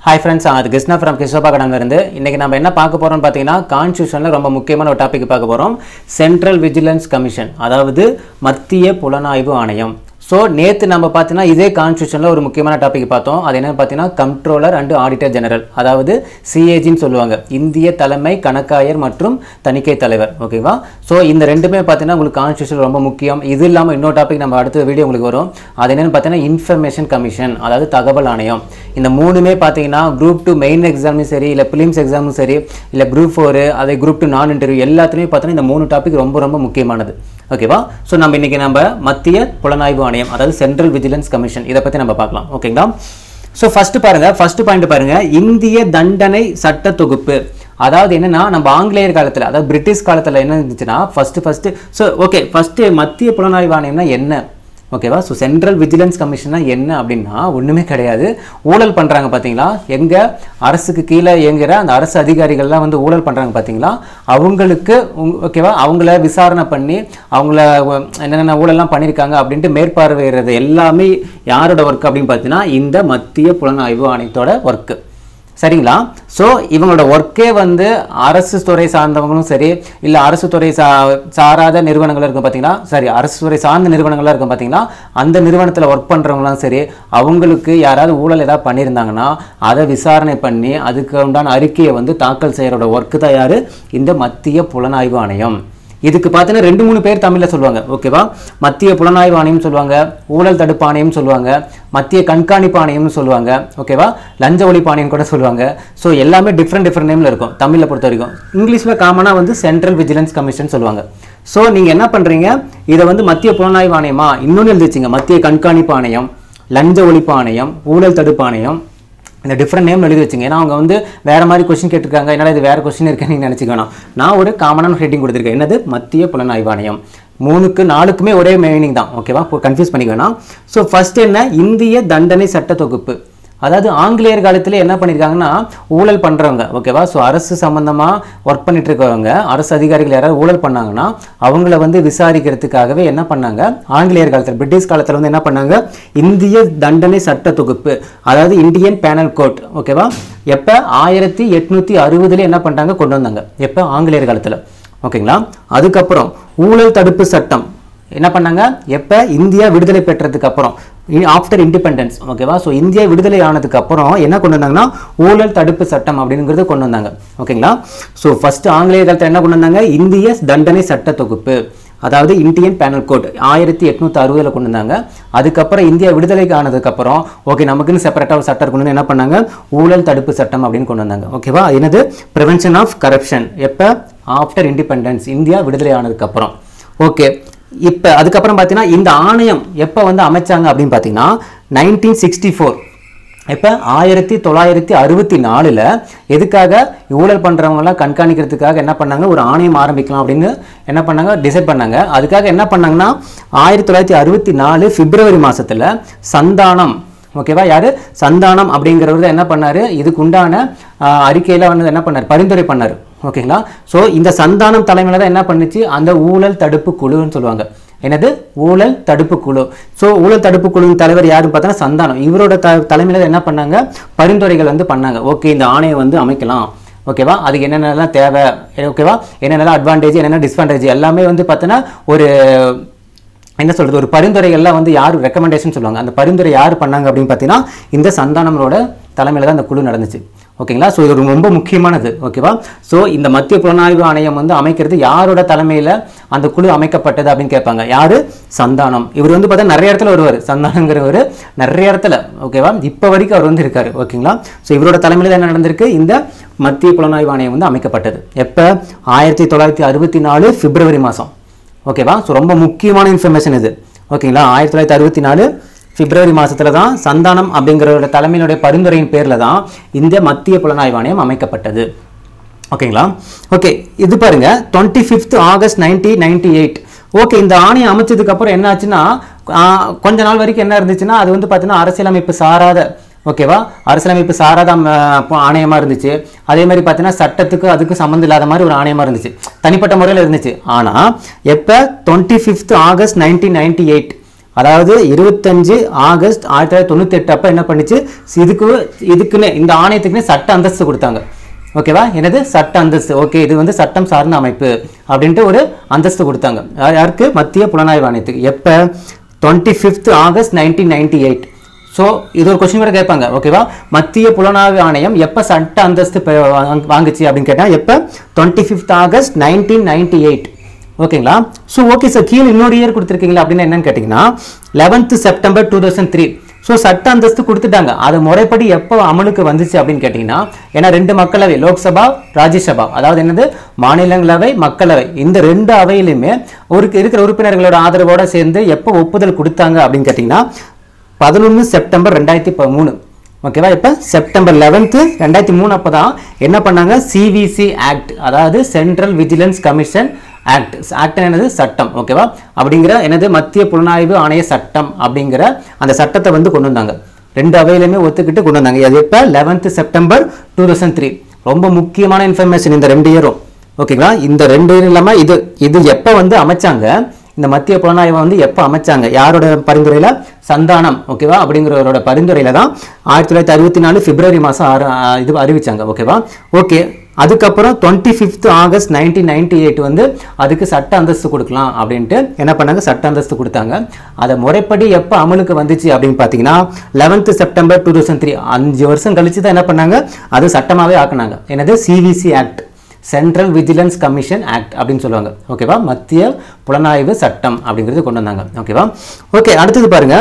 Hi friends அது Krishna from கிருஷ்ணபா கடன் இருந்து இன்னைக்கு நம்ம என்ன பார்க்க போறோம்னு பார்த்தீங்கன்னா கான்ஸ்டியூஷனில் ரொம்ப முக்கியமான ஒரு டாபிக் பார்க்க போகிறோம் சென்ட்ரல் விஜிலன்ஸ் கமிஷன் அதாவது மத்திய புலனாய்வு ஆணையம் ஸோ நேற்று நம்ம பார்த்தீங்கன்னா இதே கான்ஸ்டியூஷனில் ஒரு முக்கியமான டாபிக் பார்த்தோம் அது என்னன்னு பார்த்தீங்கன்னா கம்ட்ரோலர் அண்ட் ஆடிட்டர் ஜெனரல் அதாவது சிஏஜின்னு சொல்லுவாங்க இந்திய தலைமை கணக்காயர் மற்றும் தணிக்கை தலைவர் ஓகேவா ஸோ இந்த ரெண்டுமே பார்த்தீங்கன்னா உங்களுக்கு கான்ஸ்டியூஷன் ரொம்ப முக்கியம் இது இல்லாமல் இன்னொரு டாபிக் நம்ம அடுத்த வீடியோ உங்களுக்கு வரும் அது என்னன்னு பார்த்தீங்கன்னா இன்ஃபர்மேஷன் கமிஷன் அதாவது தகவல் ஆணையம் இந்த மூணுமே பார்த்தீங்கன்னா குரூப் டூ மெயின் எக்ஸாமும் சரி இல்லை பிலிம்ஸ் எக்ஸாமும் சரி இல்லை குரூப் ஃபோரு அதே குரூப் டூ நான் இன்டர்வியூ எல்லாத்துலேயுமே பார்த்தீங்கன்னா இந்த மூணு டாபிக் ரொம்ப ரொம்ப முக்கியமானது ஓகேவா ஸோ நம்ம இன்னைக்கு நம்ம மத்திய புலனாய்வு ஆணையம் அதாவது சென்ட்ரல் விஜிலன்ஸ் கமிஷன் இதை பற்றி நம்ம பார்க்கலாம் ஓகேங்களா ஸோ ஃபர்ஸ்ட் பாருங்க ஃபர்ஸ்ட் பாயிண்ட் பாருங்க இந்திய தண்டனை சட்ட தொகுப்பு அதாவது என்னன்னா நம்ம ஆங்கிலேயர் காலத்தில் அதாவது பிரிட்டிஷ் காலத்தில் என்ன இருந்துச்சுன்னா first first so okay first மத்திய புலனாய்வு ஆணையம்னா என்ன ஓகேவா ஸோ சென்ட்ரல் விஜிலன்ஸ் கமிஷன்னா என்ன அப்படின்னா ஒன்றுமே கிடையாது ஊழல் பண்ணுறாங்க பார்த்தீங்களா எங்கே அரசுக்கு கீழே இயங்குகிற அந்த அரசு அதிகாரிகள்லாம் வந்து ஊழல் பண்ணுறாங்க பார்த்தீங்களா அவங்களுக்கு உங்க- ஓகேவா அவங்கள விசாரணை பண்ணி அவங்கள உ- என்னென்ன ஊழல்லாம் பண்ணியிருக்காங்க அப்படின்ட்டு மேற்பார்வையிடுறது எல்லாமே யாரோட ஒர்க் அப்படின்னு பார்த்தீங்கன்னா இந்த மத்திய புலனாய்வு ஆணையத்தோட ஒர்க்கு சரிங்களா ஸோ இவங்களோட ஒர்க்கே வந்து அரசு துறை சார்ந்தவங்களும் சரி இல்லை அரசு துறை சா சாராத நிறுவனங்கள் இருக்கும் பார்த்தீங்களா சரி அரசு துறை சார்ந்த நிறுவனங்கள்லாம் இருக்கும் பார்த்தீங்களா அந்த நிறுவனத்தில் ஒர்க் பண்ணுறவங்களாம் சரி அவங்களுக்கு யாராவது ஊழல் ஏதாவது பண்ணியிருந்தாங்கன்னா அதை விசாரணை பண்ணி அதுக்கு உண்டான அறிக்கையை வந்து தாக்கல் செய்யறோட ஒர்க்கு தான் யாரு இந்த மத்திய புலனாய்வு ஆணையம் இதுக்கு பார்த்தீங்கன்னா ரெண்டு மூணு பேர் தமிழில் சொல்லுவாங்க ஓகேவா மத்திய புலனாய்வு ஆணையம் சொல்லுவாங்க ஊழல் தடுப்பு ஆணையம் சொல்லுவாங்க மத்திய கண்காணிப்பு ஆணையம்னு சொல்லுவாங்க ஓகேவா லஞ்ச ஒழிப்பு ஆணையம் கூட சொல்லுவாங்க ஸோ எல்லாமே டிஃப்ரெண்ட் டிஃப்ரெண்ட் நேமில் இருக்கும் தமிழில் பொறுத்த வரைக்கும் இங்கிலீஷில் காமனாக வந்து சென்ட்ரல் விஜிலன்ஸ் கமிஷன் சொல்லுவாங்க ஸோ நீங்கள் என்ன பண்ணுறீங்க இதை வந்து மத்திய புலனாய்வு ஆணையமா இன்னொன்று எழுதிச்சிங்க மத்திய கண்காணிப்பு ஆணையம் லஞ்ச ஒழிப்பு ஆணையம் ஊழல் தடுப்பு ஆணையம் இந்த டிஃப்ரெண்ட் நேம் எழுதி வச்சுங்க ஏன்னா அவங்க வந்து வேற மாதிரி கொஸ்டின் கேட்டிருக்காங்க என்னடா இது வேற கொஸ்டின் இருக்குன்னு நீங்க நினைச்சுக்க வேணாம் நான் ஒரு காமனான ஹெட்டிங் கொடுத்துருக்கேன் என்னது மத்திய புலனாய்வு ஆணையம் மூணுக்கு நாலுக்குமே ஒரே மீனிங் தான் ஓகேவா கன்ஃபியூஸ் பண்ணிக்க வேணாம் ஸோ ஃபர்ஸ்ட் என்ன இந்திய தண்டனை சட்ட தொகுப்பு அதாவது ஆங்கிலேயர் காலத்தில் என்ன பண்ணியிருக்காங்கன்னா ஊழல் பண்ணுறவங்க ஓகேவா ஸோ அரசு சம்மந்தமாக ஒர்க் பண்ணிட்டு இருக்கவங்க அரசு அதிகாரிகள் யாராவது ஊழல் பண்ணாங்கன்னா அவங்கள வந்து விசாரிக்கிறதுக்காகவே என்ன பண்ணாங்க ஆங்கிலேயர் காலத்தில் பிரிட்டிஷ் காலத்தில் வந்து என்ன பண்ணாங்க இந்திய தண்டனை சட்ட தொகுப்பு அதாவது இந்தியன் பேனல் கோட் ஓகேவா எப்போ ஆயிரத்தி எட்நூற்றி அறுபதுல என்ன பண்ணிட்டாங்க கொண்டு வந்தாங்க எப்போ ஆங்கிலேயர் காலத்தில் ஓகேங்களா அதுக்கப்புறம் ஊழல் தடுப்பு சட்டம் என்ன பண்ணாங்க எப்போ இந்தியா விடுதலை பெற்றதுக்கு அப்புறம் ஆஃப்டர் இண்டிபெண்டன்ஸ் ஓகேவா ஸோ இந்தியா விடுதலை ஆனதுக்கு அப்புறம் என்ன கொண்டு வந்தாங்கன்னா ஊழல் தடுப்பு சட்டம் அப்படிங்கிறது கொண்டு வந்தாங்க ஓகேங்களா ஸோ ஃபர்ஸ்ட் ஆங்கிலேய காலத்தில் என்ன கொண்டு வந்தாங்க இந்திய தண்டனை சட்ட தொகுப்பு அதாவது இந்தியன் பேனல் கோட் ஆயிரத்தி எட்நூத்தி அறுபதுல கொண்டு வந்தாங்க அதுக்கப்புறம் இந்தியா விடுதலை ஆனதுக்கப்புறம் ஓகே நமக்குன்னு செப்பரேட்டாக ஒரு சட்டம் கொண்டு வந்து என்ன பண்ணாங்க ஊழல் தடுப்பு சட்டம் அப்படின்னு கொண்டு வந்தாங்க ஓகேவா அது என்னது ப்ரிவென்ஷன் ஆஃப் கரப்ஷன் எப்போ ஆஃப்டர் இண்டிபெண்டன்ஸ் இந்தியா விடுதலை ஆனதுக்கப்புறம் ஓகே இப்போ அதுக்கப்புறம் பார்த்தீங்கன்னா இந்த ஆணையம் எப்போ வந்து அமைச்சாங்க அப்படின்னு பார்த்தீங்கன்னா நைன்டீன் சிக்ஸ்டி ஃபோர் இப்போ ஆயிரத்தி தொள்ளாயிரத்தி அறுபத்தி நாலில் எதுக்காக ஊழல் பண்ணுறவங்களாம் கண்காணிக்கிறதுக்காக என்ன பண்ணாங்க ஒரு ஆணையம் ஆரம்பிக்கலாம் அப்படின்னு என்ன பண்ணாங்க டிசைட் பண்ணாங்க அதுக்காக என்ன பண்ணாங்கன்னா ஆயிரத்தி தொள்ளாயிரத்தி அறுபத்தி நாலு பிப்ரவரி மாதத்தில் சந்தானம் ஓகேவா யாரு சந்தானம் அப்படிங்கிறவர் தான் என்ன பண்ணாரு இதுக்கு உண்டான ஆஹ், அறிக்கையில வந்து என்ன பண்ணார் பரிந்துரை பண்ணாரு ஓகேங்களா ஸோ இந்த சந்தானம் தலைமையில தான் என்ன பண்ணுச்சு அந்த ஊழல் தடுப்பு குழுன்னு சொல்லுவாங்க என்னது ஊழல் தடுப்பு குழு ஸோ ஊழல் தடுப்பு குழுவின் தலைவர் யாருன்னு பார்த்தோன்னா சந்தானம் இவரோட த தலைமையில தான் என்ன பண்ணாங்க பரிந்துரைகள் வந்து பண்ணாங்க ஓகே இந்த ஆணையம் வந்து அமைக்கலாம் ஓகேவா அதுக்கு என்னென்னலாம் தேவை ஓகேவா என்னென்னலாம் அட்வான்டேஜ் என்னென்ன டிஸ்அட்வான்டேஜ் எல்லாமே வந்து பார்த்தோன்னா ஒரு என்ன சொல்றது ஒரு பரிந்துரைகள்லாம் வந்து யார் ரெக்கமெண்டேஷன் சொல்லுவாங்க அந்த பரிந்துரை யார் பண்ணாங்க அப்படின்னு பார்த்தீங்கன்னா இந்த சந்தானமரோட தலைமையில தான் அந்த குழு நடந்துச்சு ஓகேங்களா ஸோ இது ரொம்ப முக்கியமானது ஓகேவா ஸோ இந்த மத்திய புலனாய்வு ஆணையம் வந்து அமைக்கிறது யாரோட தலைமையில அந்த குழு அமைக்கப்பட்டது அப்படின்னு கேட்பாங்க யாரு சந்தானம் இவர் வந்து பார்த்தா நிறைய இடத்துல வருவார் சந்தானங்கிறவர் நிறைய இடத்துல ஓகேவா இப்போ வரைக்கும் அவர் வந்து இருக்காரு ஓகேங்களா ஸோ இவரோட தலைமையில என்ன நடந்திருக்கு இந்த மத்திய புலனாய்வு ஆணையம் வந்து அமைக்கப்பட்டது எப்போ ஆயிரத்தி தொள்ளாயிரத்தி அறுபத்தி நாலு பிப்ரவரி மாதம் ஓகேவா ஸோ ரொம்ப முக்கியமான இன்ஃபர்மேஷன் இது ஓகேங்களா ஆயிரத்தி தொள்ளாயிரத்தி அறுபத்தி நாலு பிப்ரவரி மாசத்துல தான் சந்தானம் அப்படிங்கிறவரோட தலைமையினுடைய பரிந்துரையின் பேர்ல தான் இந்த மத்திய புலனாய்வு ஆணையம் அமைக்கப்பட்டது ஓகேங்களா ஓகே இது பாருங்க twenty fifth August nineteen ninety eight okay இந்த ஆணையம் அமைச்சதுக்கு அப்புறம் என்ன ஆச்சுன்னா ஆஹ், கொஞ்ச நாள் வரைக்கும் என்ன இருந்துச்சுன்னா அது வந்து பார்த்தீங்கன்னா அரசியலமைப்பு சாராத ஓகேவா அரசியலமைப்பு சாராத ம, ப- ஆணையமா இருந்துச்சு அதே மாதிரி பார்த்தீங்கன்னா சட்டத்துக்கு அதுக்கு சம்மந்தம் இல்லாத மாதிரி ஒரு ஆணையமா இருந்துச்சு தனிப்பட்ட முறையில் இருந்துச்சு ஆனா எப்ப twenty fifth August nineteen ninety eight அதாவது இருபத்தஞ்சு ஆகஸ்ட் ஆயிரத்தி தொள்ளாயிரத்தி தொண்ணூத்தி எட்டு அப்ப என்ன பண்ணுச்சு இதுக்கு இதுக்குன்னு இந்த ஆணையத்துக்குன்னு சட்ட அந்தஸ்து கொடுத்தாங்க ஓகேவா என்னது சட்ட அந்தஸ்து ஓகே இது வந்து சட்டம் சார்ந்த அமைப்பு அப்படின்ட்டு ஒரு அந்தஸ்து கொடுத்தாங்க யார்- யாருக்கு மத்திய புலனாய்வு ஆணையத்துக்கு எப்போ twenty fifth August nineteen ninety eight so இது ஒரு கொஸ்டின் கூட கேட்பாங்க ஓகேவா மத்திய புலனாய்வு ஆணையம் எப்போ சட்ட அந்தஸ்து பெ- வாங்க- வாங்குச்சு அப்படின்னு கேட்டால் எப்போ twenty fifth August nineteen ninety eight ஓகேங்களா ஸோ ஓகே சார் கீழே இன்னொரு இயர் கொடுத்துருக்கீங்களா அப்படின்னு என்னன்னு கேட்டிங்கன்னா eleventh September two thousand three so சட்ட அந்தஸ்து கொடுத்துட்டாங்க அது முறைப்படி எப்போ அமலுக்கு வந்துச்சு அப்படின்னு கேட்டிங்கன்னா ஏன்னா ரெண்டு மக்களவை லோக்சபா ராஜ்யசபா அதாவது என்னது மாநிலங்களவை மக்களவை இந்த ரெண்டு அவையிலுமே ஒரு இருக்கிற உறுப்பினர்களோட ஆதரவோட சேர்ந்து எப்போ ஒப்புதல் கொடுத்தாங்க அப்படின்னு கேட்டிங்கன்னா பதினொன்று செப்டம்பர் ரெண்டாயிரத்தி மூணு ஓகேவா இப்போ செப்டம்பர் லெவன்த்து ரெண்டாயிரத்தி மூணு அப்போ தான் என்ன பண்ணாங்க சிவிசி ஆக்ட் அதாவது central vigilance commission act act என்னது சட்டம் ஓகேவா அப்படிங்கிற என்னது மத்திய புலனாய்வு ஆணைய சட்டம் அப்படிங்கிற அந்த சட்டத்தை வந்து கொண்டு வந்தாங்க ரெண்டு அவையிலுமே ஒத்துக்கிட்டு கொண்டு வந்தாங்க அது இப்போ eleventh September two thousand three ரொம்ப முக்கியமான இன்ஃபர்மேஷன் இந்த ரெண்டு இயரும் ஓகேங்களா இந்த ரெண்டு இயர் இல்லாமல் இது இது எப்போ வந்து அமைச்சாங்க இந்த மத்திய புலனாய்வை வந்து எப்போ அமைச்சாங்க யாரோட பரிந்துரையில சந்தானம் ஓகேவா அப்படிங்கிறவரோட பரிந்துரையில தான் ஆயிரத்தி தொள்ளாயிரத்தி அறுபத்தி நாலு பிப்ரவரி மாதம் ஆறு ஆ, இது அறிவிச்சாங்க ஓகேவா ஓகே அதுக்கப்புறம் twenty fifth August nineteen ninety eight வந்து அதுக்கு சட்ட அந்தஸ்து கொடுக்கலாம் அப்படின்ட்டு என்ன பண்ணாங்க சட்ட அந்தஸ்து கொடுத்தாங்க அதை முறைப்படி எப்போ அமலுக்கு வந்துச்சு அப்படின்னு பார்த்தீங்கன்னா eleventh September two thousand three அஞ்சு வருஷம் கழிச்சு தான் என்ன பண்ணாங்க அது சட்டமாகவே ஆக்குனாங்க என்னது CVC act central vigilance commission act அப்படின்னு சொல்லுவாங்க ஓகேவா மத்திய புலனாய்வு சட்டம் அப்படிங்கிறது கொண்டு வந்தாங்க ஓகேவா ஓகே அடுத்தது பாருங்க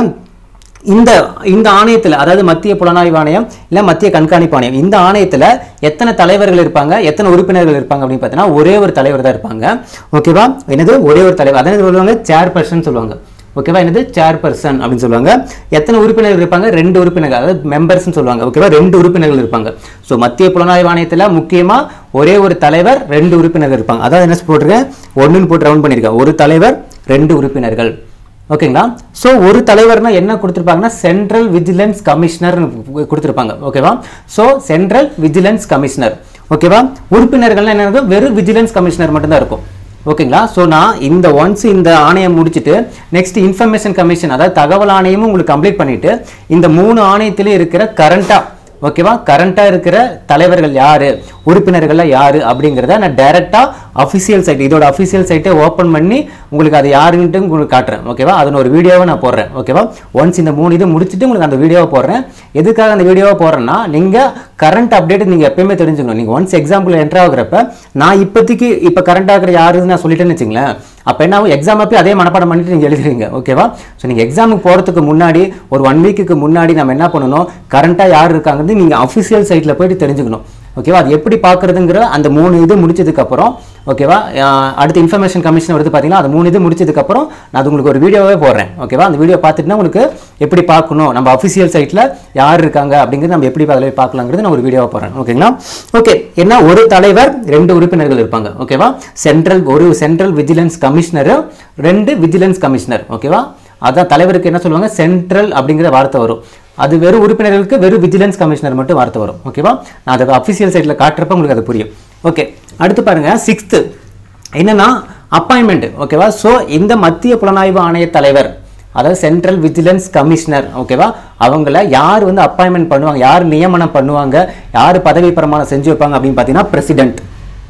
இந்த இந்த ஆணையத்தில் அதாவது மத்திய புலனாய்வு ஆணையம் இல்லை மத்திய கண்காணிப்பு ஆணையம் இந்த ஆணையத்தில் எத்தனை தலைவர்கள் இருப்பாங்க எத்தனை உறுப்பினர்கள் இருப்பாங்க அப்படின்னு பார்த்தீங்கன்னா ஒரே ஒரு தலைவர் தான் இருப்பாங்க ஓகேவா என்னது ஒரே ஒரு தலைவர் அதான் சொல்லுவாங்க சேர்பர்சன் சொல்லுவாங்க ஓகேவா என்னது சேர்பர்சன் அப்படின்னு சொல்லுவாங்க எத்தனை உறுப்பினர்கள் இருப்பாங்க ரெண்டு உறுப்பினர்கள் அதாவது மெம்பர்ஸ்னு சொல்லுவாங்க ஓகேவா ரெண்டு உறுப்பினர்கள் இருப்பாங்க ஸோ மத்திய புலனாய்வு ஆணையத்தில் முக்கியமாக ஒரே ஒரு தலைவர் ரெண்டு உறுப்பினர்கள் இருப்பாங்க அதாவது என்ன போட்டிருக்கேன் ஒன்றுன்னு போட்டு ரவுண்ட் பண்ணியிருக்கேன் ஒரு தலைவர் ரெண்டு உறுப்பினர்கள் ஓகேங்களா ஸோ ஒரு தலைவர்னா என்ன கொடுத்துருப்பாங்கன்னா சென்ட்ரல் விஜிலன்ஸ் கமிஷனர் கொடுத்துருப்பாங்க ஓகேவா ஸோ சென்ட்ரல் விஜிலன்ஸ் கமிஷனர் ஓகேவா உறுப்பினர்கள்லாம் என்ன இருக்கும்? வெறும் விஜிலன்ஸ் கமிஷனர் மட்டும்தான் இருக்கும் ஓகேங்களா ஸோ நான் இந்த ஒன்ஸ் இந்த ஆணையம் முடிச்சுட்டு நெக்ஸ்ட் இன்ஃபர்மேஷன் கமிஷன் அதாவது தகவல் ஆணையமும் உங்களுக்கு கம்ப்ளீட் பண்ணிட்டு இந்த மூணு ஆணையத்திலே இருக்கிற கரண்டா ஓகேவா கரண்டா இருக்கிற தலைவர்கள் யாரு உறுப்பினர்கள்ல யாரு அப்படிங்கிறத நான் டைரக்டா அஃபிஷியல் சைட் இதோட அஃபிஷியல் சைட்டை ஓப்பன் பண்ணி உங்களுக்கு அது யாருன்ட்டு உங்களுக்கு காட்டுறேன் ஓகேவா அதன் ஒரு வீடியோவை நான் போடுறேன் ஓகேவா ஒன்ஸ் இந்த மூணு இது முடிச்சுட்டு உங்களுக்கு அந்த வீடியோவை போடுறேன் எதுக்காக அந்த வீடியோவை போடுறேன்னா நீங்க கரண்ட் அப்டேட் நீங்க எப்பயுமே தெரிஞ்சுக்கணும் நீங்க ஒன்ஸ் எக்ஸாம்பிள் என்டர் ஆகுறப்ப நான் இப்போதைக்கு இப்போ கரண்ட் ஆகிற யாருன்னு நான் சொல்லிட்டேன்னு வச்சுங்களேன் அப்போ என்ன ஆகும் எக்ஸாம் அப்போ அதே மனப்பாடம் பண்ணிட்டு நீங்கள் எழுதுறீங்க ஓகேவா ஸோ நீங்கள் எக்ஸாமுக்கு போகிறதுக்கு முன்னாடி ஒரு ஒன் வீக்குக்கு முன்னாடி நம்ம என்ன பண்ணணும் கரண்ட்டாக யார் இருக்காங்கிறது நீங்கள் அஃபிஷியல் சைட்டில் போயிட்டு தெரிஞ்சுக்கணும் ஓகேவா அது எப்படி பார்க்குறதுங்கிற அந்த மூணு இது முடிச்சதுக்கப்புறம் ஓகேவா அஹ் அடுத்து இன்ஃபர்மேஷன் கமிஷன் வருது பார்த்தீங்கன்னா அது மூணு இது முடிச்சதுக்கப்புறம் நான் அது உங்களுக்கு ஒரு வீடியோவே போடுறேன் ஓகேவா அந்த வீடியோ பார்த்துட்டுனா உங்களுக்கு எப்படி பார்க்கணும் நம்ம அஃபிஷியல் சைட்டில் யார் இருக்காங்க அப்படிங்கிறது நம்ம எப்படி அதில் பார்க்கலாங்கிறது நான் ஒரு வீடியோவை போடுறேன் ஓகேங்களா ஓகே என்ன ஒரு தலைவர் ரெண்டு உறுப்பினர்கள் இருப்பாங்க ஓகேவா சென்ட்ரல் ஒரு சென்ட்ரல் விஜிலன்ஸ் கமிஷனர் ரெண்டு விஜிலன்ஸ் கமிஷனர் ஓகேவா அதான் தலைவருக்கு என்ன சொல்லுவாங்க சென்ட்ரல் அப்படிங்கிற வார்த்தை வரும் அது வெறும் உறுப்பினர்களுக்கு வெறும் விஜிலன்ஸ் கமிஷனர் மட்டும் வார்த்தை வரும் ஓகேவா நான் அதை அஃபிஷியல் சைட்டில் காட்டுறப்ப உங்களுக்கு அது புரியும் ஓகே அடுத்து பாருங்க சிக்ஸ்த்து என்னன்னா அப்பாயின்மெண்ட் ஓகேவா ஸோ இந்த மத்திய புலனாய்வு ஆணைய தலைவர் அதாவது சென்ட்ரல் விஜிலன்ஸ் கமிஷனர் ஓகேவா அவங்கள யார் வந்து அப்பாயின்மெண்ட் பண்ணுவாங்க யார் நியமனம் பண்ணுவாங்க யார் பதவி பிரமாணம் செஞ்சு வைப்பாங்க அப்படின்னு பார்த்தீங்கன்னா பிரசிடென்ட்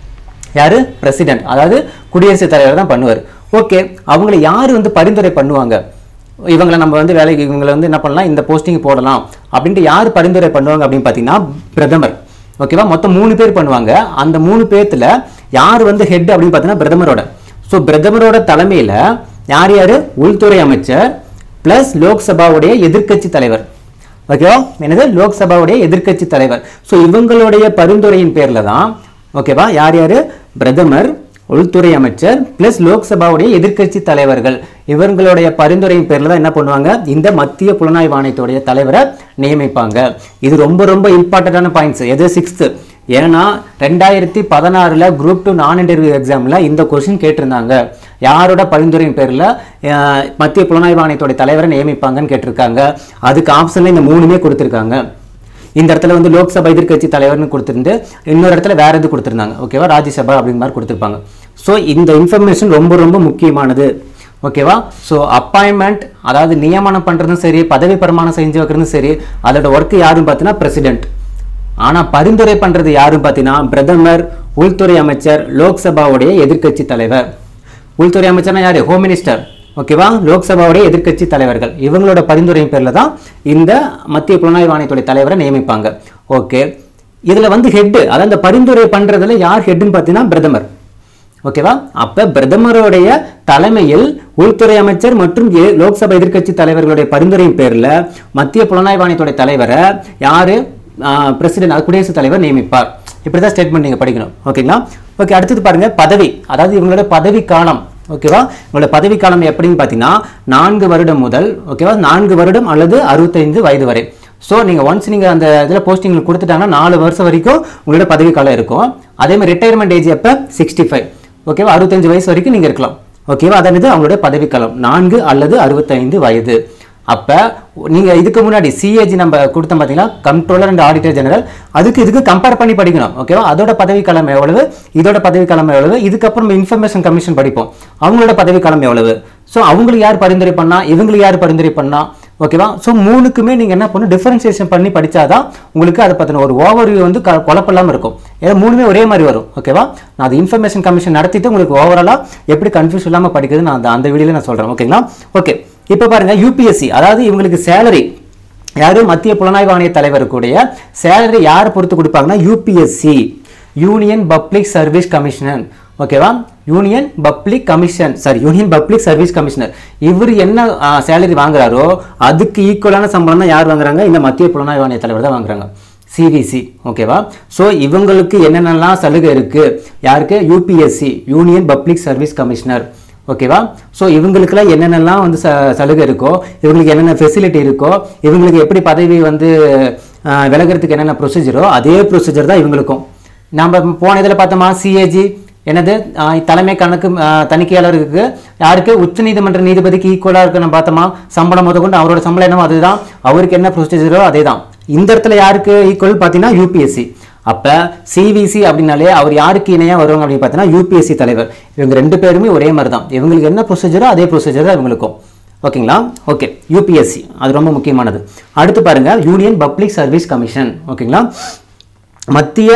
யாரு பிரசிடென்ட் அதாவது குடியரசுத் தலைவர் தான் பண்ணுவார் ஓகே அவங்கள யார் வந்து பரிந்துரை பண்ணுவாங்க இவங்களை நம்ம வந்து வேலைக்கு இவங்களை வந்து என்ன பண்ணலாம் இந்த போஸ்டிங் போடலாம் அப்படின்ட்டு யார் பரிந்துரை பண்ணுவாங்க அப்படின்னு பார்த்தீங்கன்னா பிரதமர் ஓகேவா மொத்தம் மூணு பேர் பண்ணுவாங்க அந்த மூணு பேர்த்துல யார் வந்து ஹெட் அப்படின்னு பார்த்தீங்கன்னா பிரதமரோட ஸோ பிரதமரோட தலைமையில யார் யாரு உள்துறை அமைச்சர் பிளஸ் லோக்சபாவுடைய எதிர்க்கட்சி தலைவர் ஓகேவா என்னது லோக்சபாவுடைய எதிர்க்கட்சி தலைவர் ஸோ இவங்களுடைய பரிந்துரையின் பேர்ல தான் ஓகேவா யார் யாரு பிரதமர் உள்துறை அமைச்சர் பிளஸ் லோக்சபாவுடைய எதிர்க்கட்சி தலைவர்கள் இவங்களுடைய பரிந்துரையின் பேர்ல தான் என்ன பண்ணுவாங்க இந்த மத்திய புலனாய்வு ஆணையத்துடைய தலைவரை நியமிப்பாங்க இது ரொம்ப ரொம்ப இம்பார்ட்டன்டான பாயிண்ட்ஸ் எது சிக்ஸ்த்து ஏன்னா ரெண்டாயிரத்தி பதினாறுல குரூப் டூ நான் இன்டர்வியூ எக்ஸாம்ல இந்த கொஸ்டின் கேட்டிருந்தாங்க யாரோட பரிந்துரையின் பேர்ல அஹ், மத்திய புலனாய்வு ஆணையத்துடைய தலைவரை நியமிப்பாங்கன்னு கேட்டிருக்காங்க அதுக்கு ஆப்ஷன்ல இந்த மூணுமே கொடுத்திருக்காங்க இந்த இடத்துல வந்து லோக்சபா எதிர்க்கட்சி தலைவர்னு கொடுத்திருந்து இன்னொரு இடத்துல வேற எது கொடுத்திருந்தாங்க ஓகேவா ராஜ்யசபா அப்படிங்கிற மாதிரி கொடுத்திருப்பாங்க ஸோ இந்த இன்ஃபர்மேஷன் ரொம்ப ரொம்ப முக்கியமானது ஓகேவா ஸோ அப்பாயின்மெண்ட் அதாவது நியமனம் பண்ணுறதும் சரி பதவி பிரமாணம் செஞ்சு வைக்கிறதும் சரி அதோட ஒர்க்கு யாருன்னு பார்த்தீங்கன்னா பிரசிடென்ட் ஆனால் பரிந்துரை பண்ணுறது யாருன்னு பார்த்தீங்கன்னா பிரதமர் உள்துறை அமைச்சர் லோக்சபாவுடைய எதிர்க்கட்சி தலைவர் உள்துறை அமைச்சர்னா யாரு ஹோம் மினிஸ்டர் ஓகேவா லோக்சபாவுடைய எதிர்க்கட்சி தலைவர்கள் இவங்களோட பரிந்துரையின் பேரில் தான் இந்த மத்திய புலனாய்வு ஆணையத்துடைய தலைவரை நியமிப்பாங்க ஓகே இதில் வந்து ஹெட்டு அதாவது இந்த பரிந்துரை பண்ணுறதுல யார் ஹெட்டுன்னு பார்த்தீங்கன்னா பிரதமர் ஓகேவா அப்ப பிரதமருடைய தலைமையில் உள்துறை அமைச்சர் மற்றும் ஏ- லோக்சபா எதிர்க்கட்சி தலைவர்களுடைய பரிந்துரையின் பேர்ல மத்திய புலனாய்வு ஆணையத்துடைய தலைவரை யாரு பிரசிடென்ட் குடியரசுத் தலைவர் நியமிப்பார் இப்படிதான் ஸ்டேட்மெண்ட் நீங்க படிக்கணும் ஓகேங்களா ஓகே அடுத்தது பாருங்க பதவி அதாவது இவங்களோட பதவி காலம் ஓகேவா இவங்களோட பதவி காலம் எப்படின்னு பார்த்தீங்கன்னா நான்கு வருடம் முதல் ஓகேவா நான்கு வருடம் அல்லது அறுபத்தைந்து வயது வரை ஸோ நீங்கள் ஒன்ஸ் நீங்கள் அந்த இதில் போஸ்டிங் கொடுத்துட்டாங்கன்னா நாலு வருஷம் வரைக்கும் உங்களோட பதவி காலம் இருக்கும் அதே மாதிரி ரிட்டையர்மெண்ட் ஏஜ் எப்போ சிக்ஸ்டி ஃபைவ் ஓகேவா அறுபத்தஞ்சு வயசு வரைக்கும் நீங்கள் இருக்கலாம் ஓகேவா அதாவது அவங்களுடைய பதவிக்காலம் நான்கு அல்லது அறுபத்தைந்து வயது அப்போ நீங்கள் இதுக்கு முன்னாடி சிஏஜி நம்ம கொடுத்தோம் பார்த்தீங்கன்னா கண்ட்ரோலர் அண்ட் ஆடிட்டர் ஜெனரல் அதுக்கு இதுக்கு கம்பேர் பண்ணி படிக்கணும் ஓகேவா அதோட பதவிக்காலம் எவ்வளவு இதோட பதவிக்காலம் எவ்வளவு இதுக்கப்புறம் இன்ஃபர்மேஷன் கமிஷன் படிப்போம் அவங்களோட பதவிக்காலம் எவ்வளவு ஸோ அவங்களுக்கு யார் பரிந்துரை பண்ணா இவங்களுக்கு யார் பரிந்துரை பண்ணா ஓகேவா ஸோ மூணுக்குமே நீங்கள் என்ன பண்ணணும் டிஃபரன்சியேஷன் பண்ணி படிச்சாதான் உங்களுக்கு அதை பற்றின ஒரு ஓவர்வியூ வந்து க- குழப்பம் இருக்கும் ஏன்னா மூணுமே ஒரே மாதிரி வரும் ஓகேவா நான் அது இன்ஃபர்மேஷன் கமிஷன் நடத்திட்டு உங்களுக்கு ஓவராலாக எப்படி கன்ஃபியூஸ் இல்லாமல் படிக்கிறது நான் அந்த அந்த வீடியோவில் நான் சொல்கிறேன் ஓகேங்களா ஓகே இப்போ பாருங்க யூபிஎஸ்சி அதாவது இவங்களுக்கு சேலரி யாரு மத்திய புலனாய்வு ஆணைய தலைவருக்குடைய சேலரி யார் பொறுத்து கொடுப்பாங்கன்னா UPSC union public service commissioner ஓகேவா union public commission sorry union public service commissioner இவர் என்ன சேலரி வாங்குறாரோ அதுக்கு ஈக்குவலான சம்பளம் தான் யார் வாங்குறாங்க இந்த மத்திய புலனாய்வு ஆணைய தலைவர் தான் வாங்குறாங்க சிவிசி ஓகேவா ஸோ இவங்களுக்கு என்னென்னலாம் சலுகை இருக்கு யாருக்கு UPSC union public service commissioner ஓகேவா ஸோ இவங்களுக்குலாம் என்னென்னலாம் வந்து ச சலுகை இருக்கோ இவங்களுக்கு என்னென்ன ஃபெசிலிட்டி இருக்கோ இவங்களுக்கு எப்படி பதவி வந்து அஹ், விலகுறதுக்கு என்னென்ன ப்ரொசீஜரோ அதே ப்ரொசீஜர் தான் இவங்களுக்கும் நம்ம போன இதில் பார்த்தோமா சிஏஜி என்னது அஹ், தலைமை கணக்கு அஹ், தணிக்கையாளருக்கு யாருக்கு உச்சநீதிமன்ற நீதிபதிக்கு ஈக்குவலாக இருக்கு நம்ம பார்த்தோமா சம்பளம் முத கொண்டு அவரோட சம்பளம் என்னமோ அதுதான் அவருக்கு என்ன ப்ரொசீஜரோ அதே தான் இந்த இடத்துல யாருக்கு ஈக்குவல் பார்த்தீங்கன்னா யூபிஎஸ்சி அப்ப சிவிசி அப்படின்னாலே அவர் யாருக்கு இணையா வருவாங்க அப்படின்னு பார்த்தீங்கன்னா யூபிஎஸ்சி தலைவர் இவங்க ரெண்டு பேருமே ஒரே மாதிரி தான் இவங்களுக்கு என்ன ப்ரொசீஜரோ அதே ப்ரொசீஜர் தான் இவங்களுக்கும் ஓகேங்களா ஓகே யூபிஎஸ்சி அது ரொம்ப முக்கியமானது அடுத்து பாருங்க யூனியன் பப்ளிக் சர்வீஸ் கமிஷன் ஓகேங்களா மத்திய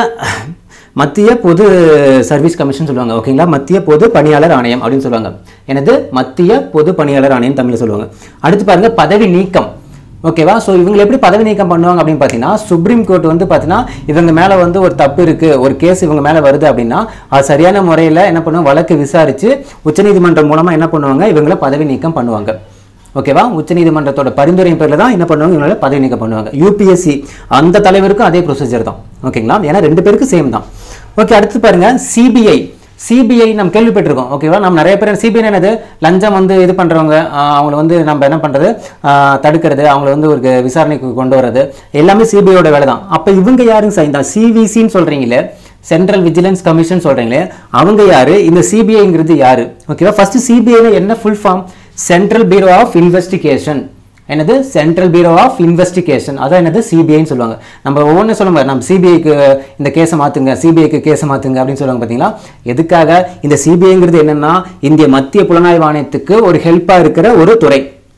மத்திய பொது சர்வீஸ் கமிஷன் சொல்லுவாங்க ஓகேங்களா மத்திய பொது பணியாளர் ஆணையம் அப்படின்னு சொல்லுவாங்க எனது மத்திய பொது பணியாளர் ஆணையம் தமிழ்ல சொல்லுவாங்க அடுத்து பாருங்க பதவி நீக்கம் ஓகேவா ஸோ இவங்க எப்படி பதவி நீக்கம் பண்ணுவாங்க அப்படின்னு பார்த்தீங்கன்னா சுப்ரீம் கோர்ட் வந்து பார்த்தீங்கன்னா இவங்க மேலே வந்து ஒரு தப்பு இருக்கு ஒரு கேஸ் இவங்க மேலே வருது அப்படின்னா அது சரியான முறையில் என்ன பண்ணுவாங்க வழக்கு விசாரிச்சு உச்சநீதிமன்றம் மூலமாக என்ன பண்ணுவாங்க இவங்களை பதவி நீக்கம் பண்ணுவாங்க ஓகேவா உச்சநீதிமன்றத்தோட பரிந்துரையின் பேரில் தான் என்ன பண்ணுவாங்க இவங்களை பதவி நீக்கம் பண்ணுவாங்க யூபிஎஸ்சி அந்த தலைவருக்கும் அதே ப்ரொசீஜர் தான் ஓகேங்களா ஏன்னா ரெண்டு பேருக்கும் சேம் தான் ஓகே அடுத்து பாருங்க சிபிஐ சிபிஐ நம்ம கேள்விப்பட்டிருக்கோம் ஓகேவா நம்ம நிறைய பேர் சிபிஐ என்னது லஞ்சம் வந்து இது பண்ணுறவங்க அவங்கள வந்து நம்ம என்ன பண்ணுறது தடுக்கிறது அவங்கள வந்து ஒரு விசாரணைக்கு கொண்டு வர்றது எல்லாமே சிபிஐயோட வேலை தான் அப்போ இவங்க யாருங்க சார் இந்த சிவிசின்னு சொல்கிறீங்களே சென்ட்ரல் விஜிலன்ஸ் கமிஷன் சொல்கிறீங்களே அவங்க யாரு இந்த சிபிஐங்கிறது யாரு ஓகேவா ஃபர்ஸ்ட் சிபிஐல என்ன full form central bureau of investigation என்னது சென்ட்ரல் பீரோ ஆஃப் இன்வெஸ்டிகேஷன் அதான் என்னது சிபிஐன்னு சொல்லுவாங்க நம்ம ஒவ்வொன்றும் சொல்லுங்க நம்ம சிபிஐக்கு இந்த கேஸை மாற்றுங்க சிபிஐக்கு கேஸை மாற்றுங்க அப்படின்னு சொல்லுவாங்க பார்த்தீங்களா எதுக்காக இந்த சிபிஐங்கிறது என்னன்னா இந்திய மத்திய புலனாய்வு ஆணையத்துக்கு ஒரு ஹெல்ப்பாக இருக்கிற ஒரு துறை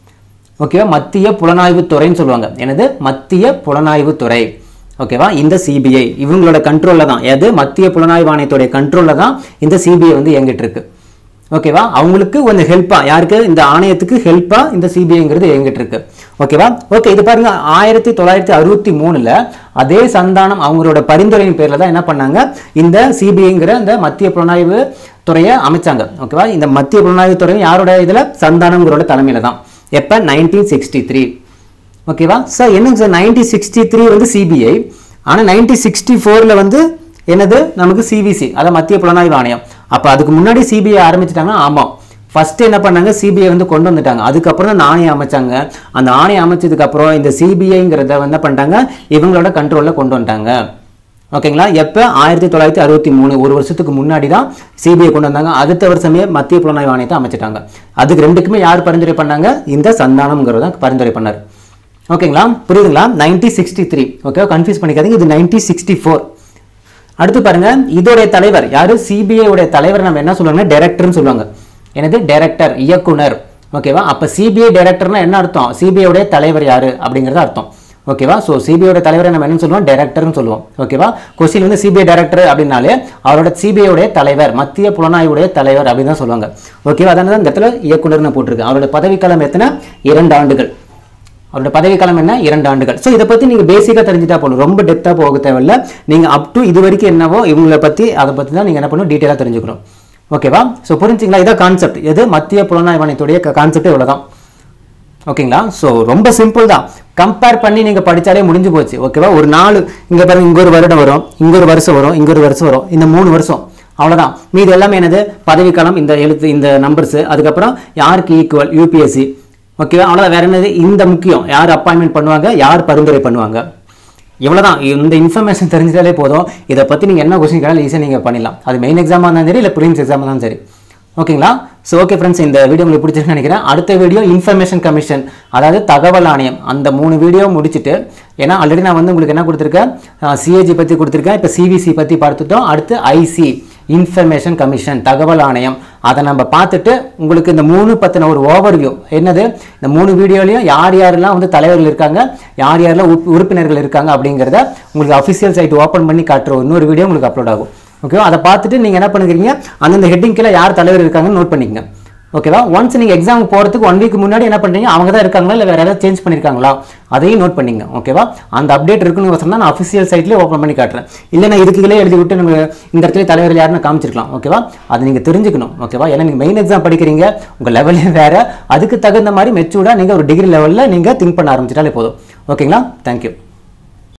ஓகேவா மத்திய புலனாய்வு துறைன்னு சொல்லுவாங்க என்னது மத்திய புலனாய்வு துறை ஓகேவா இந்த சிபிஐ இவங்களோட கண்ட்ரோலில் தான் எது மத்திய புலனாய்வு ஆணையத்துடைய கண்ட்ரோலில் தான் இந்த சிபிஐ வந்து இயங்கிட்டு இருக்கு ஓகேவா அவங்களுக்கு கொஞ்சம் ஹெல்ப்பா யாருக்கு இந்த ஆணையத்துக்கு ஹெல்ப்பா இந்த சிபிஐங்கிறது இயங்கிட்டு இருக்கு ஓகேவா ஓகே இது பாருங்க ஆயிரத்தி தொள்ளாயிரத்தி அறுபத்தி மூணுல அதே சந்தானம் அவங்களோட பரிந்துரையின் பேர்ல தான் என்ன பண்ணாங்க இந்த சிபிஐங்கிற இந்த மத்திய புலனாய்வு துறையை அமைச்சாங்க ஓகேவா இந்த மத்திய புலனாய்வு துறை யாரோட இதுல சந்தானம்ங்கிறோட தலைமையில தான் எப்ப நைன்டீன் சிக்ஸ்டி த்ரீ ஓகேவா சார் என்னங்க சார் நைன்டீன் சிக்ஸ்டி த்ரீ வந்து சிபிஐ ஆனால் நைன்டீன் சிக்ஸ்டி ஃபோரில் வந்து என்னது நமக்கு சிவிசி அதாவது மத்திய புலனாய்வு ஆணையம் அப்போ அதுக்கு முன்னாடி சிபிஐ ஆரம்பிச்சிட்டாங்கன்னா ஆமாம் ஃபர்ஸ்ட் என்ன பண்ணாங்க சிபிஐ வந்து கொண்டு வந்துட்டாங்க அதுக்கப்புறம் தான் இந்த ஆணையம் அமைச்சாங்க அந்த ஆணையம் அமைச்சதுக்கு அப்புறம் இந்த சிபிஐங்கிறத வந்து என்ன பண்ணிட்டாங்க இவங்களோட கண்ட்ரோலில் கொண்டு வந்துட்டாங்க ஓகேங்களா எப்போ ஆயிரத்தி தொள்ளாயிரத்தி அறுபத்தி மூணு ஒரு வருஷத்துக்கு முன்னாடி தான் சிபிஐ கொண்டு வந்தாங்க அடுத்த வருஷமே மத்திய புலனாய்வு ஆணையத்தை அமைச்சிட்டாங்க அதுக்கு ரெண்டுக்குமே யார் பரிந்துரை பண்ணாங்க இந்த சந்தானம்ங்கிறத பரிந்துரை பண்ணார் ஓகேங்களா புரியுதுங்களா nineteen sixty three okay confuse பண்ணிக்காதீங்க இது நைன்டீன் சிக்ஸ்டி ஃபோர் அடுத்து பாருங்க இதோடைய தலைவர் யாரு சிபிஐ உடைய தலைவர் நம்ம என்ன சொல்லுவாங்கன்னா டைரக்டர்னு சொல்லுவாங்க எனது டைரக்டர் இயக்குனர் ஓகேவா அப்போ சிபிஐ டைரக்டர்னா என்ன அர்த்தம் சிபிஐ உடைய தலைவர் யாரு அப்படிங்கிறது அர்த்தம் ஓகேவா ஸோ சிபிஐயோட தலைவரை நம்ம என்ன சொல்லுவோம் டைரக்டர்னு சொல்லுவோம் ஓகேவா கொஸ்டின் வந்து சிபிஐ டைரக்டர் அப்படின்னாலே அவரோட சிபிஐ உடைய தலைவர் மத்திய புலனாய்வுடைய தலைவர் அப்படின்னு தான் சொல்லுவாங்க ஓகேவா அதனால தான் இந்த இடத்துல இயக்குனர்னு போட்டிருக்கு அவரோட பதவிக்காலம் எத்தனை இரண்டு ஆண்டுகள் அவரோட பதவிக்காலம் என்ன இரண்டு ஆண்டுகள் ஸோ இதை பற்றி நீங்கள் பேசிக்காக தெரிஞ்சுட்டா போகணும் ரொம்ப டெப்த்தாக போக தேவையில்ல நீங்கள் அப் டு இது வரைக்கும் என்னவோ இவங்களை பற்றி அதை பற்றி தான் நீங்கள் என்ன பண்ணணும் டீட்டெயிலாக தெரிஞ்சுக்கணும் ஓகேவா ஸோ புரிஞ்சுங்களா இதான் கான்செப்ட் எது மத்திய புலனாய்வு ஆணையத்துடைய கான்செப்ட் இவ்வளோதான் ஓகேங்களா ஸோ ரொம்ப சிம்பிள் தான் கம்பேர் பண்ணி நீங்கள் படித்தாலே முடிஞ்சு போச்சு ஓகேவா ஒரு நாலு இங்கே பாருங்க இங்கே ஒரு வருடம் வரும் இங்கே ஒரு வருஷம் வரும் இங்கே ஒரு வருஷம் வரும் இந்த மூணு வருஷம் அவ்வளோதான் மீது எல்லாமே என்னது பதவிக்காலம் இந்த எழுத்து இந்த நம்பர்ஸ் அதுக்கப்புறம் யாருக்கு ஈக்குவல் யூபிஎஸ்சி ஓகேவா அவ்வளோதான் வேற என்னது இந்த முக்கியம் யார் அப்பாயின்மெண்ட் பண்ணுவாங்க யார் பரிந்துரை பண்ணுவாங்க இவ்வளோதான் இந்த இன்ஃபர்மேஷன் தெரிஞ்சிட்டாலே போதும் இதை பற்றி நீங்கள் என்ன கொஸ்டின் கேட்டாலும் ஈஸியாக நீங்கள் பண்ணிடலாம் அது மெயின் எக்ஸாமாக இருந்தாலும் சரி இல்லை ப்ரீம்ஸ் எக்ஸாமாக இருந்தாலும் சரி ஓகேங்களா ஸோ ஓகே ஃப்ரெண்ட்ஸ் இந்த வீடியோ உங்களுக்கு பிடிச்சிருக்குன்னு நினைக்கிறேன் அடுத்த வீடியோ இன்ஃபர்மேஷன் கமிஷன் அதாவது தகவல் ஆணையம் அந்த மூணு வீடியோ முடிச்சுட்டு ஏன்னா ஆல்ரெடி நான் வந்து உங்களுக்கு என்ன கொடுத்துருக்கேன் சிஏஜி பற்றி கொடுத்துருக்கேன் இப்போ சிவிசி பற்றி பார்த்துட்டோம் அடுத்து ஐசி இன்ஃபர்மேஷன் கமிஷன் தகவல் ஆணையம் அதை நம்ம பார்த்துட்டு உங்களுக்கு இந்த மூணு பற்றின ஒரு ஓவர்வியூ என்னது இந்த மூணு வீடியோலையும் யார் யாரெல்லாம் வந்து தலைவர்கள் இருக்காங்க யார் யாரெல்லாம் உறுப்பு- உறுப்பினர்கள் இருக்காங்க அப்படிங்கிறத உங்களுக்கு அஃபிஷியல் சைட் ஓப்பன் பண்ணி காட்டுற இன்னொரு வீடியோ உங்களுக்கு அப்லோட் ஆகும் ஓகேவா அதை பார்த்துட்டு நீங்கள் என்ன பண்ணுறீங்க அந்தந்த ஹெட்டிங் கீழே யார் தலைவர் இருக்காங்கன்னு நோட் பண்ணிக்கங்க ஓகேவா ஒன்ஸ் நீங்கள் எக்ஸாம் போகிறதுக்கு ஒன் வீக் முன்னாடி என்ன பண்ணுறீங்க அவங்க தான் இருக்காங்களா இல்லை வேறு ஏதாவது சேஞ்ச் பண்ணியிருக்காங்களா அதையும் நோட் பண்ணிங்க ஓகேவா அந்த அப்டேட் இருக்குன்னு வசம் நான் அஃபிஷியல் சைட்லேயே ஓப்பன் பண்ணி காட்டுறேன் இல்லை நான் இதுக்கு கீழே எழுதி விட்டு நம்ம இந்த இடத்துல தலைவர் யாருன்னு காமிச்சிருக்கலாம் ஓகேவா அதை நீங்கள் தெரிஞ்சுக்கணும் ஓகேவா ஏன்னா நீங்கள் மெயின் எக்ஸாம் படிக்கிறீங்க உங்கள் லெவலே வேறு அதுக்கு தகுந்த மாதிரி மெச்சூர்டாக நீங்கள் ஒரு டிகிரி லெவலில் நீங்கள் திங்க் பண்ண ஆரம்பிச்சிட்டாலே போதும் ஓகேங்களா தேங்க்யூ